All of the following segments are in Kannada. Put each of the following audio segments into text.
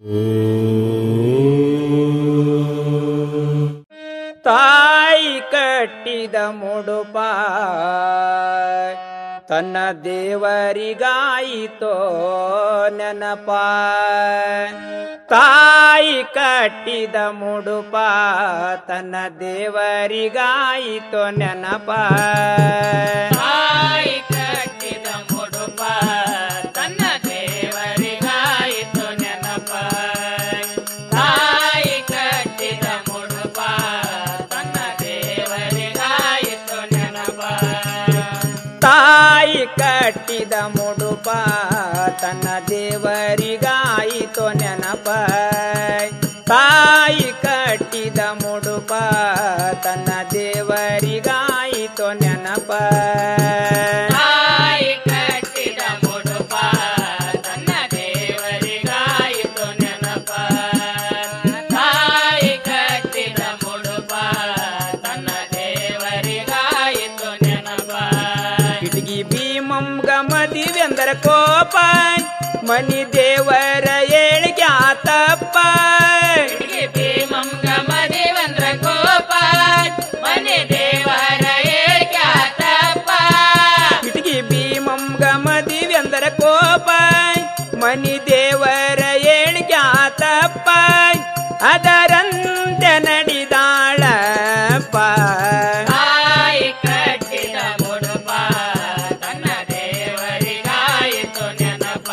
ತಾಯಿ ಕಟ್ಟಿದ ಮುಡುಪ ತನ್ನ ದೇವರಿಗಾಯಿತೋ ನೆನಪ ತಾಯಿ ಕಟ್ಟಿದ ಮುಡುಪ ತನ್ನ ದೇವರಿಗಾಯಿತೋ ನೆನಪ ತಾಯಿ ಕಟ್ಟಿದ ಮುಡುಪ ತನ್ನ ದೇವರಿಗಾಯಿತು ನೆನಪ ತಾಯಿ ಕಟ್ಟಿದ ಮುಡುಪ ತನ್ನ ದೇವರಿಗಾಯಿತು ನೆನಪ ತಾಯಿ ಕಟ್ಟಿದ ಮುಡುಪ ತನ್ನ ದೇವರಿಗಾಯಿತೋ ನೆನಪ ತಾಯಿ ಕಟ್ಟಿದ ಮುಡುಪ ತನ್ನ ದೇವರಿಗಾಯಿತೋ ನೆನಪ ತಾಯಿ ಕಟ್ಟಿದ ಮುಡುಪ ತನ್ನ ದೇವರಿಗಾಯಿತು ನೆನಪ ತಾಯಿ ಕಟ್ಟಿದ ಮುಡುಪ ತನ್ನ ದೇವರಿಗಾಯಿತು ನೆನಪ ಕಿಟಗಿ ಭೀಮಂ ಗಮದಿವೆಂದರ ಕೋಪ ಮನಿ ದೇವರ ಏಳಿಗೆ ಆತಪ್ಪ ಕಿಟಕಿ ಭೀಮಂ ಗಮದಿವಂದ್ರ ಕೋಪ ಮನೆ ದೇವರ ಏಳ್ಕ್ಯಾತಪ್ಪ ಕಿಟಗಿ ಭೀಮಂ ಗಮದಿವೆಂದರ ಕೋಪ ಮನಿ ದೇವರ ಏಳಿಗೆ ಆತಪ್ಪ ಅದರಂತೆ ನಡೆದಾಳಪ್ಪ ತಾಯಿ ಕಟ್ಟಿದ ಮುಡುಪ ತನ್ನ ದೇವರಿಗಾಯಿತು ನೆನಪ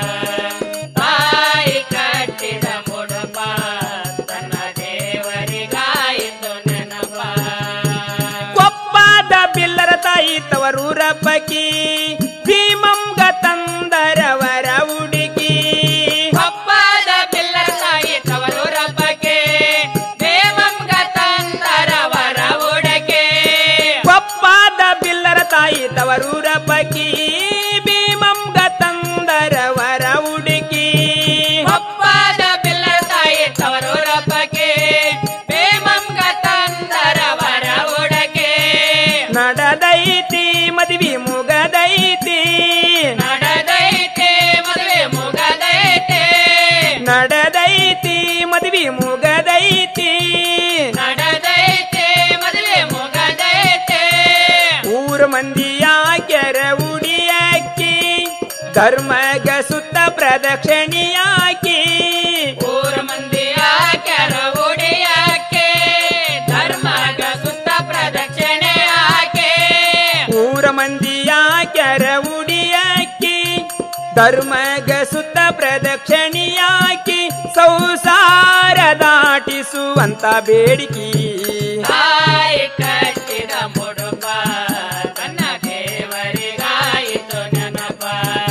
ತಾಯಿ ಕಟ್ಟಿದ ಮುಡುಪ ತನ್ನ ದೇವರಿಗಾಯಿತು ನೆನಪ ಕೊಪ್ಪದ ಬಿಲ್ಲರ ತಾಯಿ ತವರೂರ ಪಕಿ ಭೀಮಂಗ ತಂದರವರ ಹುಡುಗಿ ಹಬ್ಬದ ಬಿಲ್ಲರ ತಾಯಿ ತವರೂರ ಬಗ್ಗೆ ದೇವಂಗ ತಂದರವರ ಉಡಕೆ ಕೊಪ್ಪದ ಬಿಲ್ಲರ ತಾಯಿ ತವರೂರ ಪಕಿ ಭೀಮಂಗ ತಂದರವರ ಹುಡುಗಿ ಹಬ್ಬದ ಬಿಲ್ಲರ ತಾಯಿ ತವರೂರ ಬಗ್ಗೆ ದೇವಂಗ ತಂದರವರ ಉಡಕೆ ನಡದೈತಿ ಮದುವೆ ಮುಗದೈತಿ ನಡೆದೈತೆ ಮದುವೆ ಮುಗದೈತೆ ನಡದೈತಿ ಮದುವೆ ಮುಗದೈತಿ ನಡೆದೈತೆ ಮದುವೆ ಮುಗದೈತೆ ಊರ ಮಂದಿಯ ಕೆರ ಉಡಿಯಾಕಿ ಧರ್ಮಗ ಸುತ್ತ ಪ್ರದಕ್ಷಿಣಿಯಾಕಿ ಊರ ಮಂದಿಯ ಕೆರ ಉಡಿಯಾಕೆ ಧರ್ಮಗ ಸುತ್ತ ಪ್ರದಕ್ಷಿಣೆ ಆಕೆ ಊರ ಮಂದಿಯ ಕೆರ ಉಡಿಯಾಕಿ ಧರ್ಮಗ ಸುತ್ತ ಪ್ರದಕ್ಷಿಣಿಯಾಕಿ ಸಂಸಾರ ದಾಟಿಸುವಂತ ಬೇಡಿಕೆ ತಾಯಿ ಕಟ್ಟಿದ ಮುಡುಪ ತನ್ನ ದೇವರಿಗಾಯಿತು ನೆನಪ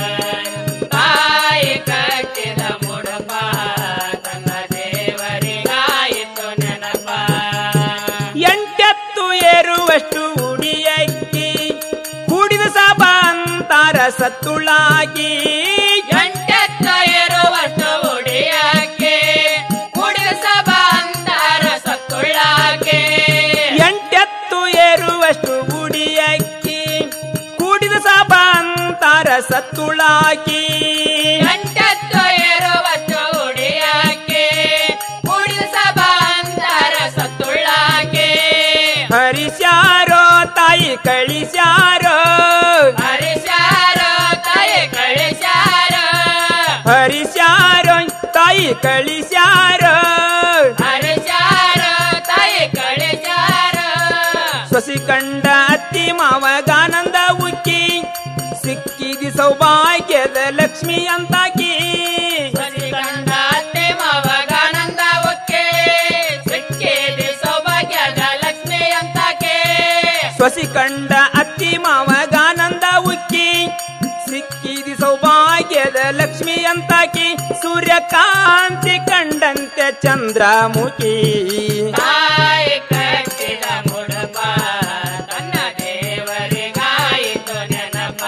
ತಾಯಿ ಕಟ್ಟಿದ ಮುಡುಪ ತನ್ನ ದೇವರಿಗಾಯಿತು ನೆನಪ ಎಂಟೆತ್ತು ಏರುವಷ್ಟು ಉಡಿಯಕ್ಕಿ ಕೂಡಿದ ಸಭ ಅಂತಾರ ಸತ್ತುಳಾಗಿ ಎಂಟೆತ್ತ ಇರುವಷ್ಟು ಉಡಿಯಾಕೆ ಕುಡಿದ ಸಭಾಂತರ ಸತ್ತುಳ್ಳಾಕೆ ಎಂಟೆತ್ತು ಏರುವಷ್ಟು ಉಡಿಯಕ್ಕಿ ಕೂಡಿದ ಸಭ ಅಂತಾರ ಸತ್ತುಳಾಗಿ ಎಂಟೆತ್ತ ಇರುವಷ್ಟು ಉಡಿಯಾಕೆ ಕುಡಿದ ಸಭಾಂತರ ಸತ್ತುಳ್ಳಾಕೆ ಹರಿಸ್ಯಾರೋ ತಾಯಿ ಕಳಿಸ್ಯಾರೋ ಹರಿಶಾರ ತಾಯಿ ಕಳಿಸ್ಯಾರ ಹರಿಸ್ಯಾರೋ ತಾಯಿ ಕಳಿಸ್ಯಾರೋ ಹರಿಶಾರ ತಾಯಿ ಕಳಿಸ್ಯಾರ ಸೊಸಿ ಕಂಡ ಅತ್ತಿ ಮಾವಗಾನಂದ ಉಕ್ಕಿ ಸಿಕ್ಕಿದಿ ಸೌಭಾಗ್ಯದ ಲಕ್ಷ್ಮಿ ಅಂತಾಕಿ ಕಂಡ ಅತ್ತೆ ಮಾವಗಾನಂದ ಒಕ್ಕೆ ಸಿಕ್ಕಿದೆ ಸೌಭಾಗ್ಯದ ಲಕ್ಷ್ಮಿ ಅಂತಾಕೆ ಸೊಸಿ ಕಂಡ ಅತ್ತಿ ಮಾವಗಾನಂದ ಉಕ್ಕಿ ಸಿಕ್ಕಿದಿ ಸೌಭಾಗ್ಯದ ಲಕ್ಷ್ಮಿ ಅಂತಾಕಿ ಸೂರ್ಯಕಾಂತಿ ಕಂಡಂತೆ ಚಂದ್ರಮುಖಿ ತಾಯಿ ಕಟ್ಟಿದ ಮುಡುಪ ತನ್ನ ದೇವರಿಗಾಯಿತು ನೆನಪ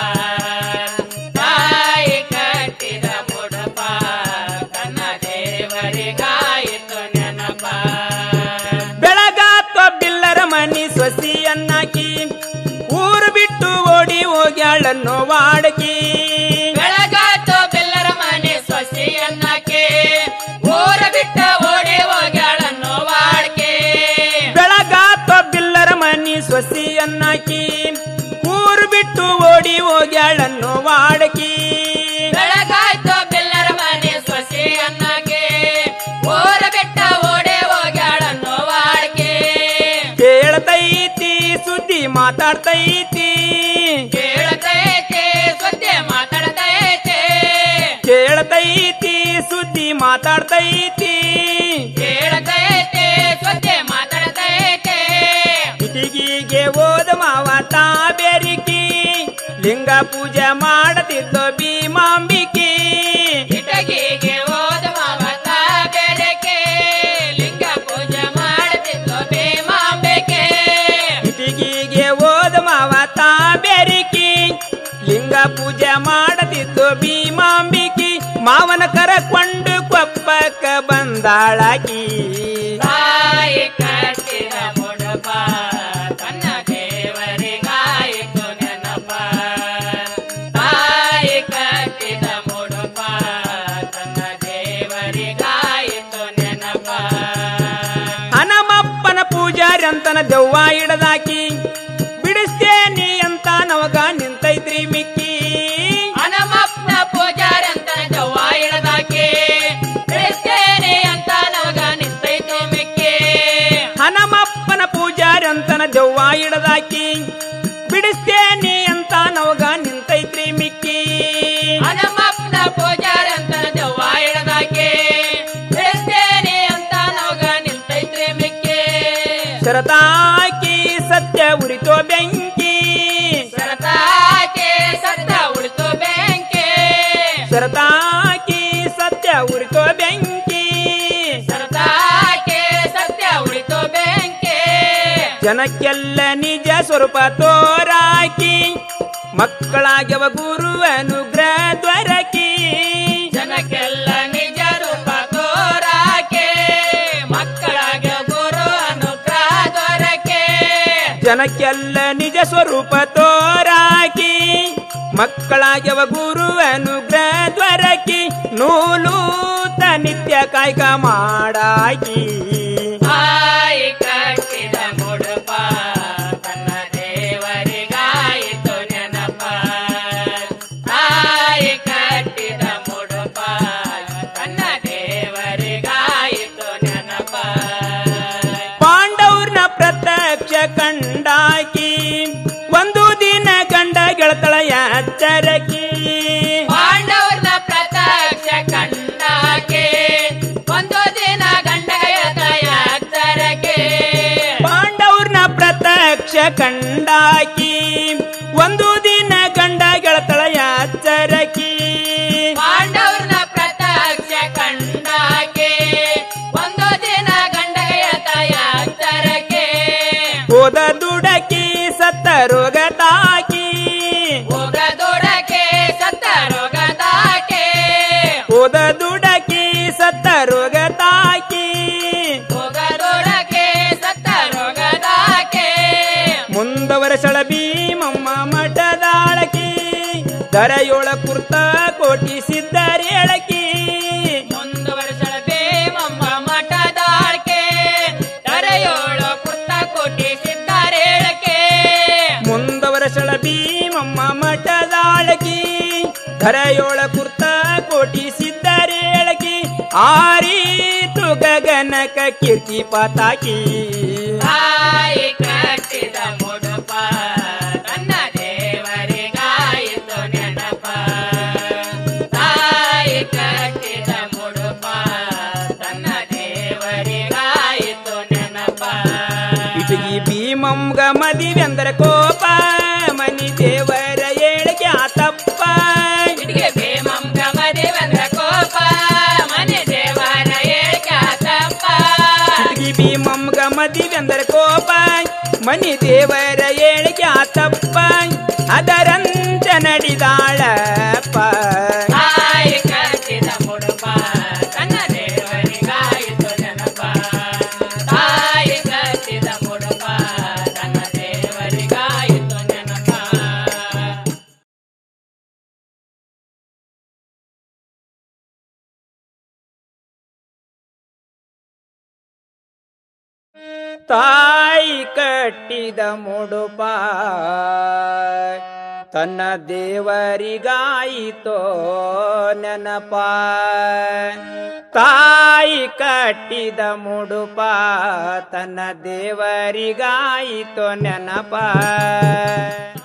ತಾಯಿ ಕಟ್ಟಿದ ಮುಡುಪ ತನ್ನ ದೇವರಿಗಾಯಿತು ನೆನಪ ಬೆಳಗಾತ್ವ ಬಿಲ್ಲರ ಮನಿ ಸೊಸಿಯನ್ನಾಕಿ ಊರು ಬಿಟ್ಟು ಓಡಿ ಹೋಗ್ಯಾಳನ್ನು ವಾಡಕಿ ಬೆಳಗಾತು ಬೆಲ್ಲರ ಮನೆ ಸೊಸೆಯನ್ನಕ್ಕೆ ಮಾತಾಡ್ತೈತಿ ಕೇಳತೈತೆ ಸ್ವಚ್ಛೆ ಮಾತಾಡತೈತೆ ಇಟಿಗಿಗೆ ಓದ ಮಾವ ತಾ ಬೆರಿಕಿ ಲಿಂಗ ಪೂಜೆ ಮಾಡತಿದ್ದೋ ಭೀಮಾಂಬಿಕಿ ಇಟಗಿಗೆ ಹೋದ ಮಾವತ ಬೆರಕೆ ಲಿಂಗ ಪೂಜೆ ಮಾಡುತ್ತಿದ್ದು ಭೀಮಾಂಬಿಕೆ ಇಟಿಗಿಗೆ ಓದ ಮಾವ ತಾ ಬೆರಿಕಿ ಲಿಂಗ ಪೂಜೆ ಮಾಡತಿದ್ದೋ ಭೀಮಾಂಬಿಕಿ ಮಾವನ ಕರಕೊಂಡು ಕೊಪ್ಪಕ್ಕ ಬಂದಾಳಾಕಿ ತಾಯಿ ಕಟ್ಟಿದ ಮುಡುಪ ತನ್ನ ದೇವರಿಗಾಯಿತು ನೆನಪ ತಾಯಿ ಕಟ್ಟಿದ ಮುಡುಪ ತನ್ನ ದೇವರಿಗಾಯಿತು ನೆನಪ ಹನಮಪ್ಪನ ಪೂಜಾರಿ ಅಂತನ ದೆವ್ವ ಹಿಡದಾಕಿ ಬಿಡಿಸ್ತೇನಿ ಅಂತ ನವಗ ನಿಂತೈತ್ರಿ ಮಿಕ್ಕಿ ಹನುಮಪ್ಪನ ಪೂಜಾರಿ ಅಂತ ದವ್ವ ಇಡದಾಕೆ ತಿಳಿಸ್ತೇನೆ ಅಂತ ನವಗ ನಿಂತೈತು ಮಿಕ್ಕಿ ಹನಮಪ್ಪನ ಪೂಜಾರಿ ಅಂತನ ದೆವ್ವ ಹಿಡದಾಕಿ ಬಿಡಿಸ್ತೇನಿ ಅಂತ ನವಗ ನಿಂತೈತ್ರಿ ಮಿಕ್ಕಿ ಹನುಮಪ್ಪನ ಪೂಜಾರಿ ಅಂತ ದವ್ವ ಇಡದಾಕೆ ತಿಳಿಸ್ತೇನೆ ಅಂತ ನವಗ ನಿಂತೈತ್ರಿ ಮಿಕ್ಕಿ ಶರತಾಕಿ ಸತ್ಯ ಉರಿತೋ ಬೆಂಕಿ ಸರತಾಕೆ ಸತ್ತ ಉಳಿತು ಬೆಂಕಿ ಶರತಾಕಿ ಸತ್ಯ ಉರಿತೋ ಬೆಂಕಿ ಸರತಾಕೆ ಸತ್ಯ ಉಳಿತು ಬೆಂಕಿ ಜನಕ್ಕೆಲ್ಲ ನಿಜ ಸ್ವರೂಪ ತೋರಾಕಿ ಮಕ್ಕಳಾಗ್ಯವ ಗುರು ಅನುಗ್ರಹ ದ್ವರಕಿ ಜನಕ್ಕೆಲ್ಲ ನಿಜ ರೂಪ ತೋರಾಕೆ ಮಕ್ಕಳಾಗ ಗುರು ಅನುಗ್ರಹ ದೊರಕೆ ಜನಕ್ಕೆಲ್ಲ ನಿಜ ಸ್ವರೂಪ ತೋರಾಕಿ ಮಕ್ಕಳಾಗ್ಯವ ಗುರು ಅನುಗ್ರಹ ದ್ವರಕಿ ನೂಲೂತ ನಿತ್ಯ ಕಾಯ್ಕ ಮಾಡಾಕಿ ತಾಯಿ ಕಟ್ಟಿದ ಮುಡುಪ ತನ್ನ ದೇವರಿಗಾಯಿತು ನೆನಪ ತಾಯಿ ಕಟ್ಟಿದ ಮುಡುಪ ತನ್ನ ದೇವರಿಗಾಯಿತು ನೆನಪ ಪಾಂಡವ್ರನ ಪ್ರತ್ಯಕ್ಷ ಕಂಡಾಕಿ ಒಂದು ದಿನ ಗಂಡ ಗೆಳತಳ ಎಚ್ಚರಕಿ ಪಾಂಡವರನ್ನ ಪ್ರತ್ಯಕ್ಷ ಕಂಡಾಕೆ ಒಂದು ದಿನ ಗಂಡಗಯ ತರಕೆ ಪಾಂಡವ್ರನ ಪ್ರತ್ಯಕ್ಷ ಕಂಡಾಕಿ ಒಂದು ದಿನ ಗಂಡ ಗೆಳತಳ ಎಚ್ಚರಕಿ ಪಾಂಡವರನ್ನ ಪ್ರತ್ಯಕ್ಷ ಕಂಡಾಕೆ ಒಂದು ದಿನ ಗಂಡಗಯ ತರಕೆ ಹೋದ ದುಡಕಿ ಸತ್ತ ರೋಗ ತಾಕಿ ಹೋಗ ದೊಡಕೆ ಸತ್ತ ರೋಗದಾಕೆ ಹೋದ ದುಡಕಿ ಸತ್ತ ರೋಗ ತಾಕಿ ಹೋಗ ದೊಡಕೆ ಸತ್ತ ರೋಗದಾಕೆ ಮುಂದವರಸಳ ಭೀಮಮ್ಮ ಮಠದಾಳಕಿ ದರೆಯೊಳ ಕುರ್ತ ಕೋಟಿ ಸಿದ್ದರೇಳಕಿ ಮುಂದುವರೆಸಳ ಬೇಮಮ್ಮ ಮಠದಾಳ್ಕೆ ತರೆಯೋಳು ಪುತ್ತ ಕೋಟಿ ಸಿದ್ದಾರೇಳಕೆ ಮುಂದವರಸಳ ಭೀಮಮ್ಮ ಮಠದಾಳಕಿ ದರೆಯೊಳ ಕುರ್ತ ಕೋಟಿ ಸಿದ್ದರೇಳಕಿ ಆರೀತು ಗಗನಕ ಕೀರ್ತಿ ಪತಾಕಿ ತಾಯಿ ಕಟ್ಟಿದ ಮುಡುಪ ತನ್ನ ದೇವರಿಗಾಯಿತು ನೆನಪ ತಾಯಿ ಕಟ್ಟಿದ ಮುಡುಪ ತನ್ನ ದೇವರಿಗಾಯಿತು ನೆನಪ ಇಟಗಿ ಭೀಮಂಗ ಮದಿವೆಂದರ ಕೋಪ ಮನಿ ದೇವರ ಏಳಿಗೆ ಆತಪ್ಪ ಇಟ್ಗೆ ಭೀಮಂ ಗಮದಿ ಬಂದ ಕೋಪ ಮನೆ ದೇವರ ಏಳ್ಕಾತಪ್ಪ ಇಟಗಿ ಭೀಮಂಗ ಮದಿವೆಂದರ ಕೋಪ ಮನಿ ದೇವರ ಏಳಿಗೆ ಆತಪ್ಪ ಅದರಂತ ನಡಿದಾಳಪ್ಪ ತಾಯಿ ಕಟ್ಟಿದ ಮುಡುಪ ತನ್ನ ದೇವರಿಗಾಯಿತು ನೆನಪ ತಾಯಿ ಕಟ್ಟಿದ ಮುಡುಪ ತನ್ನ ದೇವರಿಗಾಯಿತು ನೆನಪ ತಾಯಿ ಕಟ್ಟಿದ ಮುಡುಪ ತನ್ನ ದೇವರಿಗಾಯಿತೋ ನೆನಪ ತಾಯಿ ಕಟ್ಟಿದ ಮುಡುಪ ತನ್ನ ದೇವರಿಗಾಯಿತೋ ನೆನಪ